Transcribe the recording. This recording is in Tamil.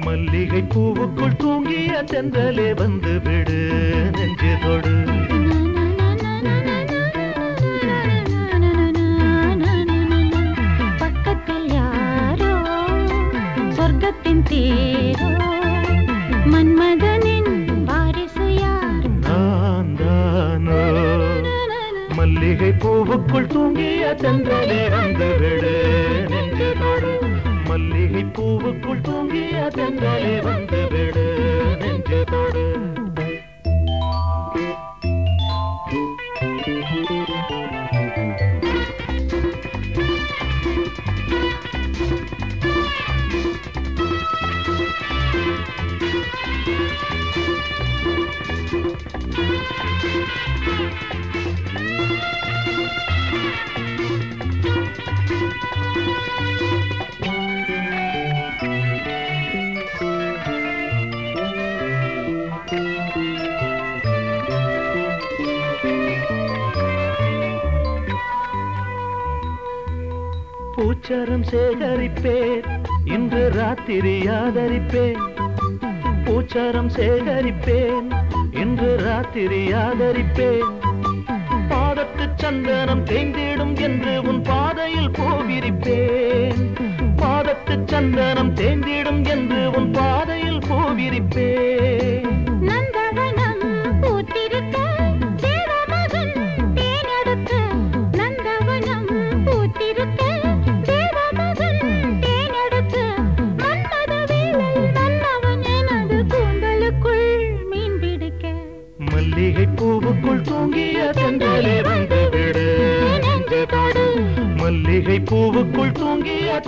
மல்லிகை பூவுக்குள் தூங்கிய தென்றலே வந்து விடு நெஞ்சு தொடு பக்கத்தில் யாரோ சொர்க்கத்தின் தேரோ மன்மதனின் வாரிசு யார் நான் தானோ மல்லிகை பூவுக்குள் தூங்கிய தென்றலே வந்து விடு நெஞ்சு தொடு மல்லிகை பூவுக்குள் தூங்கிய தென்றலே வந்து விடு நெஞ்சு தொடு பூச்சரம் சேகரிப்பேன் இன்று ராத்திரி ஆதரிப்பேன் பூச்சரம் சேகரிப்பேன் இன்று ராத்திரி ஆதரிப்பேன் பாதத்து சந்தனம் தேய்ந்திடும் என்று உன் பாதையில் பூவிரிப்பேன் பாதத்து சந்தனம் தேய்ந்திடும் என்று உன் பாதையில் பூவிரிப்பேன் நந்தவனம் பூத்திருக்க தேவமகன் தேனெடுக்க நந்தவனம் பூத்திருக்க தேவமகன் தேனெடுக்க மன்மத வேலை நல்லவன் எனது கூந்தலுக்குள் மீன் பிடிக்க மல்லிகை பூவுக்குள் தூங்கிய தென்றலே வந்து விடு நெஞ்சு தொடு. மல்லிகை பூவுக்குள் தூங்கிய